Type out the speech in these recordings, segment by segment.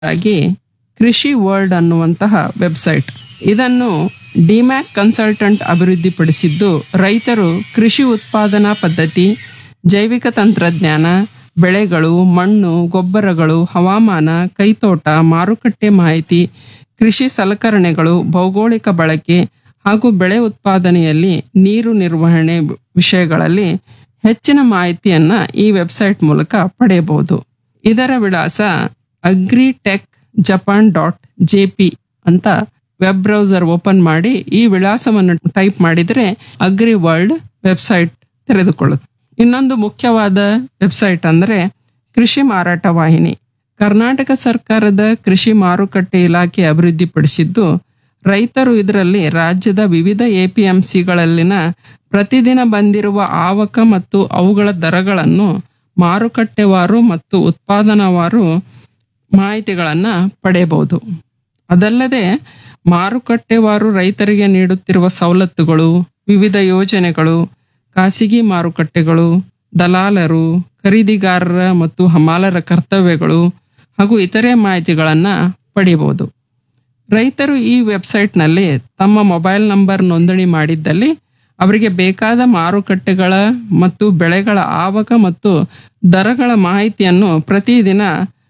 ಆಗಿ ಕೃಷಿ ವರ್ಲ್ಡ್ ಅನ್ನುವಂತಹ ವೆಬ್ಸೈಟ್ ಇದನ್ನು ಡಿಮ್ಯಾಕ್ ಕನ್ಸಲ್ಟೆಂಟ್ ಅಭಿವೃದ್ಧಿಪಡಿಸಿದ್ದು ರೈತರು ಕೃಷಿ ಉತ್ಪಾದನಾ ಪದ್ಧತಿ ಜೈವಿಕ ತಂತ್ರಜ್ಞಾನ ಬೆಳೆಗಳು ಮಣ್ಣು ಗೊಬ್ಬರಗಳು ಹವಾಮಾನ ಕೈತೋಟ ಮಾರುಕಟ್ಟೆ ಮಾಹಿತಿ ಕೃಷಿ ಸಲಕರಣೆಗಳು ಭೌಗೋಳಿಕ ಬಳಕೆ ಹಾಗೂ ಬೆಳೆ ಉತ್ಪಾದನೆಯಲ್ಲಿ ನೀರು ನಿರ್ವಹಣೆ ವಿಷಯಗಳಲ್ಲಿ ಹೆಚ್ಚಿನ ಮಾಹಿತಿಯನ್ನ ಈ ವೆಬ್ಸೈಟ್ ಮೂಲಕ ಪಡೆಯಬಹುದು ಇದರ ವಿಳಾಸ agritech Japan dot J P ಅಂತ ವೆಬ್ ಬ್ರೌಸರ್ ಓಪನ್ ಮಾಡಿ ಈ ವಿಳಾಸವನ್ನು ಟೈಪ್ ಮಾಡಿದರೆ ಅಗ್ರಿ ವರ್ಲ್ಡ್ ವೆಬ್ಸೈಟ್ ತೆರೆದುಕೊಳ್ಳುತ್ತೆ ಇನ್ನೊಂದು ಮುಖ್ಯವಾದ ವೆಬ್ಸೈಟ್ ಅಂದರೆ ಕೃಷಿ ಮಾರಾಟ ವಾಹಿನಿ ಕರ್ನಾಟಕ ಸರ್ಕಾರದ ಕೃಷಿ ಮಾರುಕಟ್ಟೆ ಇಲಾಖೆ ಅಭಿವೃದ್ಧಿಪಡಿಸಿದ್ದು ರೈತರು ಇದರಲ್ಲಿ ರಾಜ್ಯದ ವಿವಿಧ ಎಪಿಎಂಸಿಗಳಲ್ಲಿನ ಪ್ರತಿದಿನ ಬಂದಿರುವ ಆವಕ ಮತ್ತು ಅವುಗಳ ದರಗಳನ್ನು ಮಾರುಕಟ್ಟೆವಾರು ಮತ್ತು ಉತ್ಪಾದನಾವಾರು ಮಾಹಿತಿಗಳನ್ನು ಪಡೆಯಬಹುದು ಅದಲ್ಲದೆ ಮಾರುಕಟ್ಟೆವಾರು ರೈತರಿಗೆ ನೀಡುತ್ತಿರುವ ಸವಲತ್ತುಗಳು ವಿವಿಧ ಯೋಜನೆಗಳು ಖಾಸಗಿ ಮಾರುಕಟ್ಟೆಗಳು ದಲಾಲರು ಖರೀದಿಗಾರರ ಮತ್ತು ಹಮಾಲರ ಕರ್ತವ್ಯಗಳು ಹಾಗೂ ಇತರೆ ಮಾಹಿತಿಗಳನ್ನು ಪಡೆಯಬಹುದು ರೈತರು ಈ ವೆಬ್ಸೈಟ್ನಲ್ಲಿ ತಮ್ಮ ಮೊಬೈಲ್ ನಂಬರ್ ನೋಂದಣಿ ಮಾಡಿದ್ದಲ್ಲಿ ಅವರಿಗೆ ಬೇಕಾದ ಮಾರುಕಟ್ಟೆಗಳ ಮತ್ತು ಬೆಳೆಗಳ ಆವಕ ಮತ್ತು ದರಗಳ ಮಾಹಿತಿಯನ್ನು ಪ್ರತಿದಿನ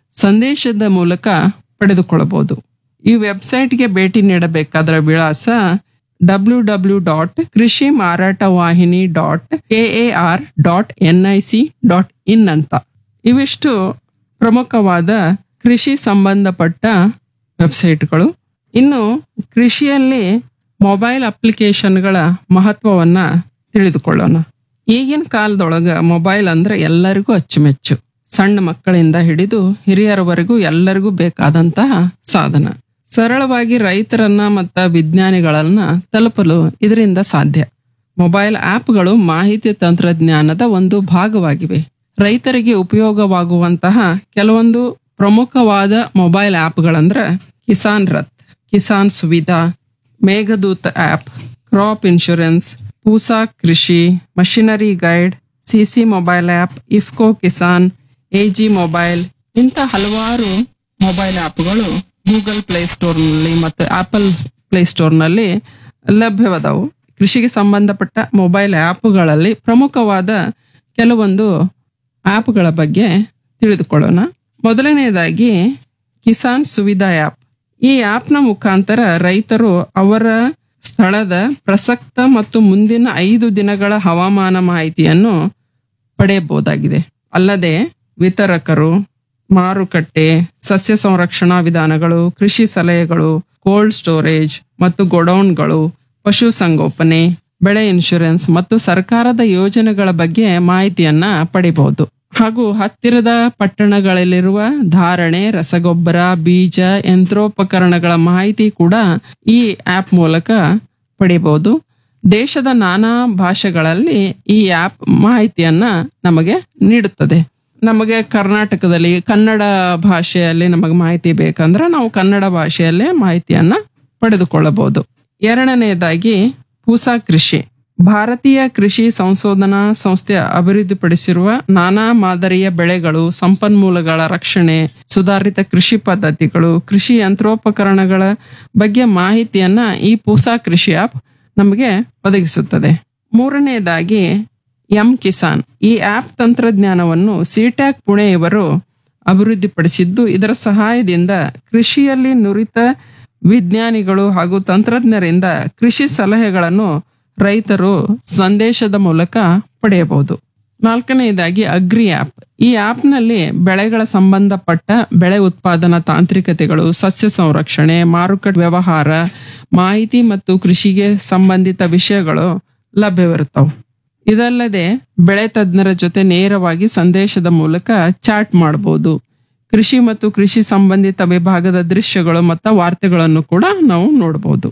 ಸಂದೇಶದ ಮೂಲಕ ಪಡೆದುಕೊಳ್ಳಬಹುದು ಈ ವೆಬ್ಸೈಟ್ಗೆ ಭೇಟಿ ನೀಡಬೇಕಾದ ವಿಳಾಸ W W dot Krishi Marata Vahini dot A R dot N I C dot in ಅಂತ ಇವಿಷ್ಟು ಪ್ರಮುಖವಾದ ಕೃಷಿ ಸಂಬಂಧಪಟ್ಟ ವೆಬ್ಸೈಟ್ಗಳು ಇನ್ನು ಕೃಷಿಯಲ್ಲಿ ಮೊಬೈಲ್ ಅಪ್ಲಿಕೇಶನ್ಗಳ ಮಹತ್ವವನ್ನ ತಿಳಿದುಕೊಳ್ಳೋಣ ಈಗಿನ ಕಾಲದೊಳಗ ಮೊಬೈಲ್ ಅಂದ್ರೆ ಎಲ್ಲರಿಗೂ ಅಚ್ಚುಮೆಚ್ಚು ಸಣ್ಣ ಮಕ್ಕಳಿಂದ ಹಿಡಿದು ಹಿರಿಯರವರೆಗೂ ಎಲ್ಲರಿಗೂ ಬೇಕಾದಂತಹ ಸಾಧನ ಸರಳವಾಗಿ ರೈತರನ್ನ ಮತ್ತ ವಿಜ್ಞಾನಿಗಳನ್ನ ತಲುಪಲು ಇದರಿಂದ ಸಾಧ್ಯ ಮೊಬೈಲ್ ಆಪ್ಗಳು ಮಾಹಿತಿ ತಂತ್ರಜ್ಞಾನದ ಒಂದು ಭಾಗವಾಗಿವೆ ರೈತರಿಗೆ ಉಪಯೋಗವಾಗುವಂತಹ ಕೆಲವೊಂದು ಪ್ರಮುಖವಾದ ಮೊಬೈಲ್ ಆಪ್ಗಳಂದ್ರೆ Kisan Rath Kisan Suvidha Meghdoot app crop insurance Pusa Krishi machinery guide CC mobile app IFFCO Kisan AG mobile ಇಂಥ ಹಲವಾರು ಮೊಬೈಲ್ ಆಪ್ಗಳು ಗೂಗಲ್ ಪ್ಲೇ ಸ್ಟೋರ್ನಲ್ಲಿ ಮತ್ತು ಆಪಲ್ ಪ್ಲೇ ಸ್ಟೋರ್ನಲ್ಲಿ ಲಭ್ಯವಾದವು ಕೃಷಿಗೆ ಸಂಬಂಧಪಟ್ಟ ಮೊಬೈಲ್ ಆ್ಯಪ್ಗಳಲ್ಲಿ ಪ್ರಮುಖವಾದ ಕೆಲವೊಂದು ಆ್ಯಪ್ಗಳ ಬಗ್ಗೆ ತಿಳಿದುಕೊಳ್ಳೋಣ ಮೊದಲನೆಯದಾಗಿ ಕಿಸಾನ್ ಸುವಿಧಾ ಆ್ಯಪ್ ಈ ಆ್ಯಪ್ನ ಮುಖಾಂತರ ರೈತರು ಅವರ ಸ್ಥಳದ ಪ್ರಸಕ್ತ ಮತ್ತು ಮುಂದಿನ ಐದು ದಿನಗಳ ಹವಾಮಾನ ಮಾಹಿತಿಯನ್ನು ಪಡೆಯಬಹುದಾಗಿದೆ ಅಲ್ಲದೆ ವಿತರಕರು ಮಾರುಕಟ್ಟೆ ಸಸ್ಯ ಸಂರಕ್ಷಣಾ ವಿಧಾನಗಳು ಕೃಷಿ ಸಲಹೆಗಳು ಕೋಲ್ಡ್ ಸ್ಟೋರೇಜ್ ಮತ್ತು ಗೋಡೌನ್ಗಳು ಪಶು ಸಂಗೋಪನೆ ಬೆಳೆ ಇನ್ಶೂರೆನ್ಸ್ ಮತ್ತು ಸರ್ಕಾರದ ಯೋಜನೆಗಳ ಬಗ್ಗೆ ಮಾಹಿತಿಯನ್ನ ಪಡೆಯಬಹುದು ಹಾಗೂ ಹತ್ತಿರದ ಪಟ್ಟಣಗಳಲ್ಲಿರುವ ಧಾರಣೆ ರಸಗೊಬ್ಬರ ಬೀಜ ಯಂತ್ರೋಪಕರಣಗಳ ಮಾಹಿತಿ ಕೂಡ ಈ ಆಪ್ ಮೂಲಕ ಪಡೆಯಬಹುದು ದೇಶದ ನಾನಾ ಭಾಷೆಗಳಲ್ಲಿ ಈ ಆಪ್ ಮಾಹಿತಿಯನ್ನ ನಮಗೆ ನೀಡುತ್ತದೆ ನಮಗೆ ಕರ್ನಾಟಕದಲ್ಲಿ ಕನ್ನಡ ಭಾಷೆಯಲ್ಲಿ ನಮಗೆ ಮಾಹಿತಿ ಬೇಕಂದ್ರೆ ನಾವು ಕನ್ನಡ ಭಾಷೆಯಲ್ಲೇ ಮಾಹಿತಿಯನ್ನ ಪಡೆದುಕೊಳ್ಳಬಹುದು ಎರಡನೆಯದಾಗಿ ಪೂಸಾ ಕೃಷಿ ಭಾರತೀಯ ಕೃಷಿ ಸಂಶೋಧನಾ ಸಂಸ್ಥೆ ಅಭಿವೃದ್ಧಿಪಡಿಸಿರುವ ನಾನಾ ಮಾದರಿಯ ಬೆಳೆಗಳು ಸಂಪನ್ಮೂಲಗಳ ರಕ್ಷಣೆ ಸುಧಾರಿತ ಕೃಷಿ ಪದ್ಧತಿಗಳು ಕೃಷಿ ಯಂತ್ರೋಪಕರಣಗಳ ಬಗ್ಗೆ ಮಾಹಿತಿಯನ್ನ ಈ ಪೂಸಾ ಕೃಷಿ ಆಪ್ ನಮಗೆ ಒದಗಿಸುತ್ತದೆ ಮೂರನೆಯದಾಗಿ ಎಂ ಕಿಸಾನ್ ಈ ಆಪ್ ತಂತ್ರಜ್ಞಾನವನ್ನು ಸಿಟ್ಯಾಕ್ ಪುಣೆ ಇವರು ಅಭಿವೃದ್ಧಿಪಡಿಸಿದ್ದು ಇದರ ಸಹಾಯದಿಂದ ಕೃಷಿಯಲ್ಲಿ ನುರಿತ ವಿಜ್ಞಾನಿಗಳು ಹಾಗೂ ತಂತ್ರಜ್ಞರಿಂದ ಕೃಷಿ ಸಲಹೆಗಳನ್ನು ರೈತರು ಸಂದೇಶದ ಮೂಲಕ ಪಡೆಯಬಹುದು ನಾಲ್ಕನೆಯದಾಗಿ ಅಗ್ರಿ ಆಪ್ ಈ ಆಪ್ನಲ್ಲಿ ಬೆಳೆಗಳ ಸಂಬಂಧಪಟ್ಟ ಬೆಳೆ ಉತ್ಪಾದನಾ ತಾಂತ್ರಿಕತೆಗಳು ಸಸ್ಯ ಸಂರಕ್ಷಣೆ ಮಾರುಕಟ್ಟೆ ವ್ಯವಹಾರ ಮಾಹಿತಿ ಮತ್ತು ಕೃಷಿಗೆ ಸಂಬಂಧಿತ ವಿಷಯಗಳು ಲಭ್ಯವಿರುತ್ತವೆ ಇದಲ್ಲದೆ ಬೆಳೆ ತಜ್ಞರ ಜೊತೆ ನೇರವಾಗಿ ಸಂದೇಶದ ಮೂಲಕ ಚಾಟ್ ಮಾಡಬಹುದು ಕೃಷಿ ಮತ್ತು ಕೃಷಿ ಸಂಬಂಧಿತ ವಿಭಾಗದ ದೃಶ್ಯಗಳು ಮತ್ತು ವಾರ್ತೆಗಳನ್ನು ಕೂಡ ನಾವು ನೋಡಬಹುದು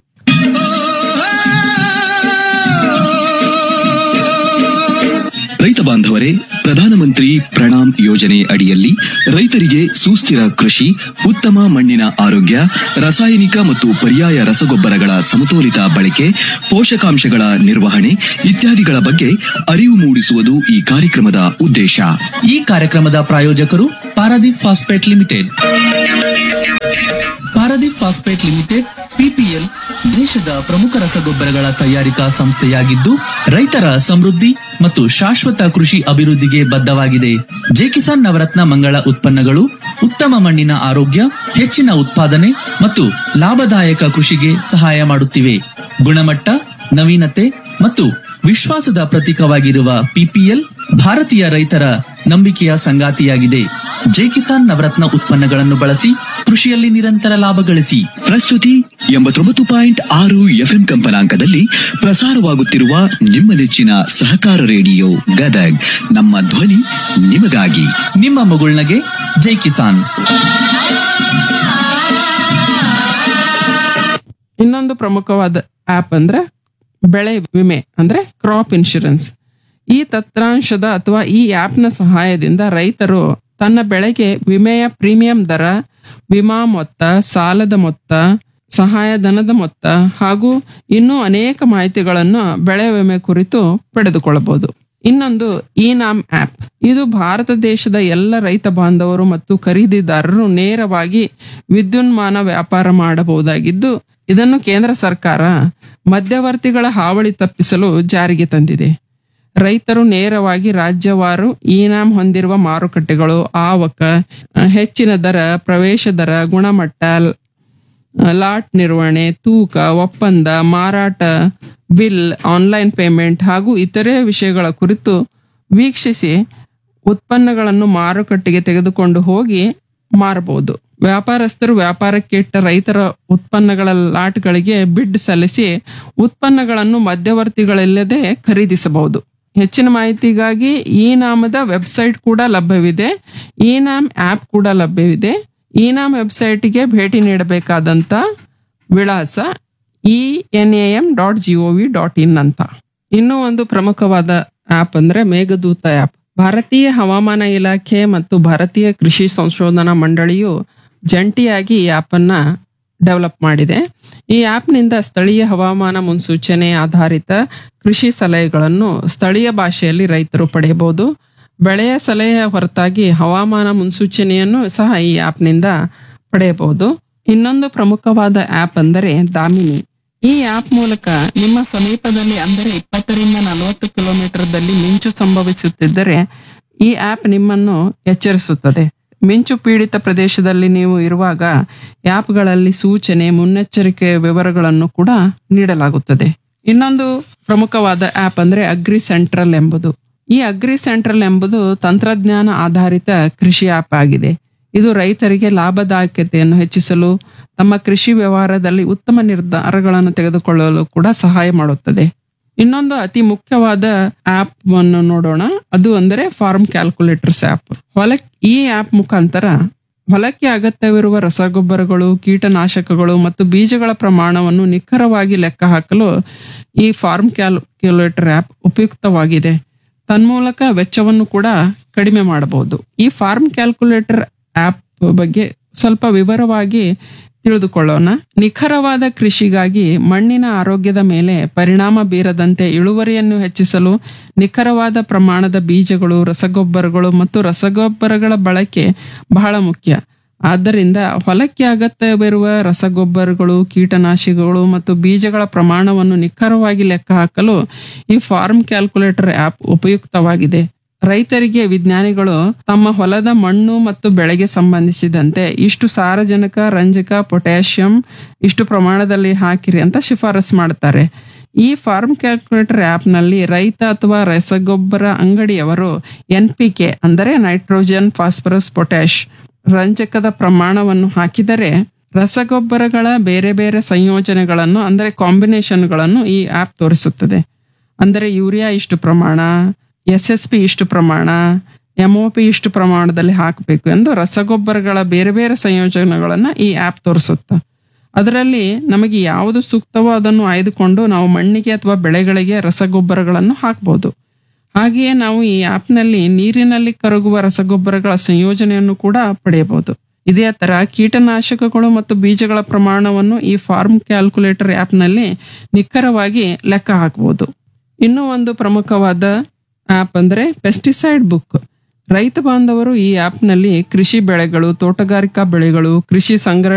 ರೈತ ಬಾಂಧವರೇ ಪ್ರಧಾನಮಂತ್ರಿ ಪ್ರಣಾಮ್ ಯೋಜನೆ ಅಡಿಯಲ್ಲಿ ರೈತರಿಗೆ ಸುಸ್ಥಿರ ಕೃಷಿ ಉತ್ತಮ ಮಣ್ಣಿನ ಆರೋಗ್ಯ ರಾಸಾಯನಿಕ ಮತ್ತು ಪರ್ಯಾಯ ರಸಗೊಬ್ಬರಗಳ ಸಮತೋಲಿತ ಬಳಕೆ ಪೋಷಕಾಂಶಗಳ ನಿರ್ವಹಣೆ ಇತ್ಯಾದಿಗಳ ಬಗ್ಗೆ ಅರಿವು ಮೂಡಿಸುವುದು ಈ ಕಾರ್ಯಕ್ರಮದ ಉದ್ದೇಶ ಈ ಕಾರ್ಯಕ್ರಮದ ಪ್ರಾಯೋಜಕರು Paradeep phosphate limited Paradeep phosphate limited PPL ದೇಶದ ಪ್ರಮುಖ ರಸಗೊಬ್ಬರಗಳ ತಯಾರಿಕಾ ಸಂಸ್ಥೆಯಾಗಿದ್ದು ರೈತರ ಸಮೃದ್ಧಿ ಮತ್ತು ಶಾಶ್ವತ ಕೃಷಿ ಅಭಿವೃದ್ಧಿಗೆ ಬದ್ಧವಾಗಿದೆ ಜೆ ಕಿಸಾನ್ ನವರತ್ನ ಮಂಗಳ ಉತ್ಪನ್ನಗಳು ಉತ್ತಮ ಮಣ್ಣಿನ ಆರೋಗ್ಯ ಹೆಚ್ಚಿನ ಉತ್ಪಾದನೆ ಮತ್ತು ಲಾಭದಾಯಕ ಕೃಷಿಗೆ ಸಹಾಯ ಮಾಡುತ್ತಿವೆ ಗುಣಮಟ್ಟ ನವೀನತೆ ಮತ್ತು ವಿಶ್ವಾಸದ ಪ್ರತೀಕವಾಗಿರುವ ಪಿಪಿಎಲ್ ಭಾರತೀಯ ರೈತರ ನಂಬಿಕೆಯ ಸಂಗಾತಿಯಾಗಿದೆ ಜೆ ಕಿಸಾನ್ ನವರತ್ನ ಉತ್ಪನ್ನಗಳನ್ನು ಬಳಸಿ ಕೃಷಿಯಲ್ಲಿ ನಿರಂತರ ಲಾಭ ಗಳಿಸಿ ಪ್ರಸ್ತುತಿ ಎಂಬತ್ತೊಂಬತ್ತು ಪಾಯಿಂಟ್ ಆರು ಎಫ್ಎಂ ಕಂಪನಾಂಕದಲ್ಲಿ ಪ್ರಸಾರವಾಗುತ್ತಿರುವ ನಿಮ್ಮ ನೆಚ್ಚಿನ ಸಹಕಾರ ರೇಡಿಯೋ ಗದಗ್ ನಮ್ಮ ಧ್ವನಿ ನಿಮಗಾಗಿ ನಿಮ್ಮ ಮಗುಳ್ನಗೆ ಜೈ ಕಿಸಾನ್ ಇನ್ನೊಂದು ಪ್ರಮುಖವಾದ ಆಪ್ ಅಂದ್ರೆ ಬೆಳೆ ವಿಮೆ ಅಂದ್ರೆ ಕ್ರಾಪ್ ಇನ್ಶೂರೆನ್ಸ್ ಈ ತಂತ್ರಾಂಶದ ಅಥವಾ ಈ ಆಪ್ನ ಸಹಾಯದಿಂದ ರೈತರು ತನ್ನ ಬೆಳೆಗೆ ವಿಮೆಯ ಪ್ರೀಮಿಯಂ ದರ ವಿಮಾ ಮೊತ್ತ ಸಾಲದ ಮೊತ್ತ ಸಹಾಯಧನದ ಮೊತ್ತ ಹಾಗೂ ಇನ್ನೂ ಅನೇಕ ಮಾಹಿತಿಗಳನ್ನು ಬೆಳೆ ವಿಮೆ ಕುರಿತು ಪಡೆದುಕೊಳ್ಳಬಹುದು ಇನ್ನೊಂದು ಈ ನಾಮ್ ಆಪ್ ಇದು ಭಾರತ ದೇಶದ ಎಲ್ಲ ರೈತ ಬಾಂಧವರು ಮತ್ತು ಖರೀದಿದಾರರು ನೇರವಾಗಿ ವಿದ್ಯುನ್ಮಾನ ವ್ಯಾಪಾರ ಮಾಡಬಹುದಾಗಿದ್ದು ಇದನ್ನು ಕೇಂದ್ರ ಸರ್ಕಾರ ಮಧ್ಯವರ್ತಿಗಳ ಹಾವಳಿ ತಪ್ಪಿಸಲು ಜಾರಿಗೆ ತಂದಿದೆ ರೈತರು ನೇರವಾಗಿ ರಾಜ್ಯವಾರು ಇನಾಮ್ ಹೊಂದಿರುವ ಮಾರುಕಟ್ಟೆಗಳು ಆವಕ ಅಹ್, ಹೆಚ್ಚಿನ ದರ ಪ್ರವೇಶ ದರ ಗುಣಮಟ್ಟ ಲಾಟ್ ನಿರ್ವಹಣೆ ತೂಕ ಒಪ್ಪಂದ ಮಾರಾಟ ಬಿಲ್ ಆನ್ಲೈನ್ ಪೇಮೆಂಟ್ ಹಾಗೂ ಇತರೆ ವಿಷಯಗಳ ಕುರಿತು ವೀಕ್ಷಿಸಿ ಉತ್ಪನ್ನಗಳನ್ನು ಮಾರುಕಟ್ಟೆಗೆ ತೆಗೆದುಕೊಂಡು ಹೋಗಿ ಮಾರಬಹುದು ವ್ಯಾಪಾರಸ್ಥರು ವ್ಯಾಪಾರಕ್ಕೆ ಇಟ್ಟ ರೈತರ ಉತ್ಪನ್ನಗಳ ಲಾಟ್ಗಳಿಗೆ ಬಿಡ್ ಸಲ್ಲಿಸಿ ಉತ್ಪನ್ನಗಳನ್ನು ಮಧ್ಯವರ್ತಿಗಳಿಲ್ಲದೆ ಖರೀದಿಸಬಹುದು ಹೆಚ್ಚಿನ ಮಾಹಿತಿಗಾಗಿ ಈ ನಾಮದ ವೆಬ್ಸೈಟ್ ಕೂಡ ಲಭ್ಯವಿದೆ ಈ ನಾಮ್ ಆಪ್ ಕೂಡ ಲಭ್ಯವಿದೆ ಈ ನಾಮ್ ವೆಬ್ಸೈಟ್ಗೆ ಭೇಟಿ ನೀಡಬೇಕಾದಂತ ವಿಳಾಸ E N A M dot G O V dot in ಅಂತ ಇನ್ನೂ ಒಂದು ಪ್ರಮುಖವಾದ ಆಪ್ ಅಂದ್ರೆ ಮೇಘದೂತ ಆಪ್ ಭಾರತೀಯ ಹವಾಮಾನ ಇಲಾಖೆ ಮತ್ತು ಭಾರತೀಯ ಕೃಷಿ ಸಂಶೋಧನಾ ಮಂಡಳಿಯು ಜಂಟಿಯಾಗಿ ಈ ಆ್ಯಪನ್ನು ಡೆವಲಪ್ ಮಾಡಿದೆ ಈ ಆ್ಯಪ್ನಿಂದ ಸ್ಥಳೀಯ ಹವಾಮಾನ ಮುನ್ಸೂಚನೆ ಆಧಾರಿತ ಕೃಷಿ ಸಲಹೆಗಳನ್ನು ಸ್ಥಳೀಯ ಭಾಷೆಯಲ್ಲಿ ರೈತರು ಪಡೆಯಬಹುದು ಬೆಳೆಯ ಸಲಹೆಯ ಹೊರತಾಗಿ ಹವಾಮಾನ ಮುನ್ಸೂಚನೆಯನ್ನು ಸಹ ಈ ಆ್ಯಪ್ನಿಂದ ಪಡೆಯಬಹುದು ಇನ್ನೊಂದು ಪ್ರಮುಖವಾದ ಆ್ಯಪ್ ಅಂದರೆ ದಾಮಿನಿ ಈ ಆ್ಯಪ್ ಮೂಲಕ ನಿಮ್ಮ ಸಮೀಪದಲ್ಲಿ ಅಂದರೆ ಇಪ್ಪತ್ತರಿಂದ ನಲವತ್ತು ಕಿಲೋಮೀಟರ್ದಲ್ಲಿ ಮಿಂಚು ಸಂಭವಿಸುತ್ತಿದ್ದರೆ ಈ ಆ್ಯಪ್ ನಿಮ್ಮನ್ನು ಎಚ್ಚರಿಸುತ್ತದೆ ಮಿಂಚು ಪೀಡಿತ ಪ್ರದೇಶದಲ್ಲಿ ನೀವು ಇರುವಾಗ ಆ್ಯಪ್ಗಳಲ್ಲಿ ಸೂಚನೆ ಮುನ್ನೆಚ್ಚರಿಕೆ ವಿವರಗಳನ್ನು ಕೂಡ ನೀಡಲಾಗುತ್ತದೆ ಇನ್ನೊಂದು ಪ್ರಮುಖವಾದ ಆ್ಯಪ್ ಅಂದ್ರೆ ಅಗ್ರಿ ಸೆಂಟ್ರಲ್ ಎಂಬುದು ಈ ಅಗ್ರಿ ಸೆಂಟ್ರಲ್ ಎಂಬುದು ತಂತ್ರಜ್ಞಾನ ಆಧಾರಿತ ಕೃಷಿ ಆ್ಯಪ್ ಆಗಿದೆ ಇದು ರೈತರಿಗೆ ಲಾಭದಾಯಕತೆಯನ್ನು ಹೆಚ್ಚಿಸಲು ತಮ್ಮ ಕೃಷಿ ವ್ಯವಹಾರದಲ್ಲಿ ಉತ್ತಮ ನಿರ್ಧಾರಗಳನ್ನು ತೆಗೆದುಕೊಳ್ಳಲು ಕೂಡ ಸಹಾಯ ಮಾಡುತ್ತದೆ ಇನ್ನೊಂದು ಅತಿ ಮುಖ್ಯವಾದ ಆಪ್ ಅನ್ನು ನೋಡೋಣ ಅದು ಅಂದರೆ ಫಾರ್ಮ್ ಕ್ಯಾಲ್ಕುಲೇಟರ್ಸ್ ಆಪ್ ಹೊಲ ಈ ಆಪ್ ಮುಖಾಂತರ ಹೊಲಕ್ಕೆ ಅಗತ್ಯವಿರುವ ರಸಗೊಬ್ಬರಗಳು ಕೀಟನಾಶಕಗಳು ಮತ್ತು ಬೀಜಗಳ ಪ್ರಮಾಣವನ್ನು ನಿಖರವಾಗಿ ಲೆಕ್ಕ ಹಾಕಲು ಈ ಫಾರ್ಮ್ ಕ್ಯಾಲ್ಕುಲೇಟರ್ ಆಪ್ ಉಪಯುಕ್ತವಾಗಿದೆ ತನ್ಮೂಲಕ ವೆಚ್ಚವನ್ನು ಕೂಡ ಕಡಿಮೆ ಮಾಡಬಹುದು ಈ ಫಾರ್ಮ್ ಕ್ಯಾಲ್ಕುಲೇಟರ್ ಆಪ್ ಬಗ್ಗೆ ಸ್ವಲ್ಪ ವಿವರವಾಗಿ ತಿಳಿದುಕೊಳ್ಳೋಣ ನಿಖರವಾದ ಕೃಷಿಗಾಗಿ ಮಣ್ಣಿನ ಆರೋಗ್ಯದ ಮೇಲೆ ಪರಿಣಾಮ ಬೀರದಂತೆ ಇಳುವರಿಯನ್ನು ಹೆಚ್ಚಿಸಲು ನಿಖರವಾದ ಪ್ರಮಾಣದ ಬೀಜಗಳು ರಸಗೊಬ್ಬರಗಳು ಮತ್ತು ರಸಗೊಬ್ಬರಗಳ ಬಳಕೆ ಬಹಳ ಮುಖ್ಯ ಆದ್ದರಿಂದ ಹೊಲಕ್ಕೆ ಅಗತ್ಯವಿರುವ ರಸಗೊಬ್ಬರಗಳು ಕೀಟನಾಶಕಗಳು ಮತ್ತು ಬೀಜಗಳ ಪ್ರಮಾಣವನ್ನು ನಿಖರವಾಗಿ ಲೆಕ್ಕ ಹಾಕಲು ಈ ಫಾರ್ಮ್ ಕ್ಯಾಲ್ಕುಲೇಟರ್ ಆಪ್ ಉಪಯುಕ್ತವಾಗಿದೆ ರೈತರಿಗೆ ವಿಜ್ಞಾನಿಗಳು ತಮ್ಮ ಹೊಲದ ಮಣ್ಣು ಮತ್ತು ಬೆಳೆಗೆ ಸಂಬಂಧಿಸಿದಂತೆ ಇಷ್ಟು ಸಾರಜನಕ ರಂಜಕ ಪೊಟ್ಯಾಷಿಯಂ ಇಷ್ಟು ಪ್ರಮಾಣದಲ್ಲಿ ಹಾಕಿರಿ ಅಂತ ಶಿಫಾರಸು ಮಾಡ್ತಾರೆ ಈ ಫಾರ್ಮ್ ಕ್ಯಾಲ್ಕುಲೇಟರ್ ಆ್ಯಪ್ನಲ್ಲಿ ರೈತ ಅಥವಾ ರಸಗೊಬ್ಬರ ಅಂಗಡಿಯವರು ಎನ್ ಪಿ ಕೆ ಅಂದರೆ ನೈಟ್ರೋಜನ್ ಫಾಸ್ಫರಸ್ ಪೊಟ್ಯಾಶ್ ರಂಜಕದ ಪ್ರಮಾಣವನ್ನು ಹಾಕಿದರೆ ರಸಗೊಬ್ಬರಗಳ ಬೇರೆ ಬೇರೆ ಸಂಯೋಜನೆಗಳನ್ನು ಅಂದರೆ ಕಾಂಬಿನೇಷನ್ಗಳನ್ನು ಈ ಆ್ಯಪ್ ತೋರಿಸುತ್ತದೆ ಅಂದರೆ ಯೂರಿಯಾ ಇಷ್ಟು ಪ್ರಮಾಣ ಎಸ್ ಎಸ್ ಪಿ ಇಷ್ಟು ಪ್ರಮಾಣ ಎಮ್ ಒ ಪಿ ಇಷ್ಟು ಪ್ರಮಾಣದಲ್ಲಿ ಹಾಕಬೇಕು ಎಂದು ರಸಗೊಬ್ಬರಗಳ ಬೇರೆ ಬೇರೆ ಸಂಯೋಜನೆಗಳನ್ನು ಈ ಆ್ಯಪ್ ತೋರಿಸುತ್ತೆ ಅದರಲ್ಲಿ ನಮಗೆ ಯಾವುದು ಸೂಕ್ತವೋ ಅದನ್ನು ಆಯ್ದುಕೊಂಡು ನಾವು ಮಣ್ಣಿಗೆ ಅಥವಾ ಬೆಳೆಗಳಿಗೆ ರಸಗೊಬ್ಬರಗಳನ್ನು ಹಾಕ್ಬೋದು ಹಾಗೆಯೇ ನಾವು ಈ ಆ್ಯಪ್ನಲ್ಲಿ ನೀರಿನಲ್ಲಿ ಕರಗುವ ರಸಗೊಬ್ಬರಗಳ ಸಂಯೋಜನೆಯನ್ನು ಕೂಡ ಪಡೆಯಬಹುದು ಇದೇ ತರ ಕೀಟನಾಶಕಗಳು ಮತ್ತು ಬೀಜಗಳ ಪ್ರಮಾಣವನ್ನು ಈ ಫಾರ್ಮ್ ಕ್ಯಾಲ್ಕುಲೇಟರ್ ಆ್ಯಪ್ನಲ್ಲಿ ನಿಖರವಾಗಿ ಲೆಕ್ಕ ಹಾಕಬಹುದು ಇನ್ನೂ ಒಂದು ಪ್ರಮುಖವಾದ ಆ್ಯಪ್ ಅಂದ್ರೆ ಪೆಸ್ಟಿಸೈಡ್ ಬುಕ್ ರೈತ ಬಾಂಧವರು ಈ ಆ್ಯಪ್ನಲ್ಲಿ ಕೃಷಿ ಬೆಳೆಗಳು ತೋಟಗಾರಿಕಾ ಬೆಳೆಗಳು ಕೃಷಿ ಸಂಗ್ರಹ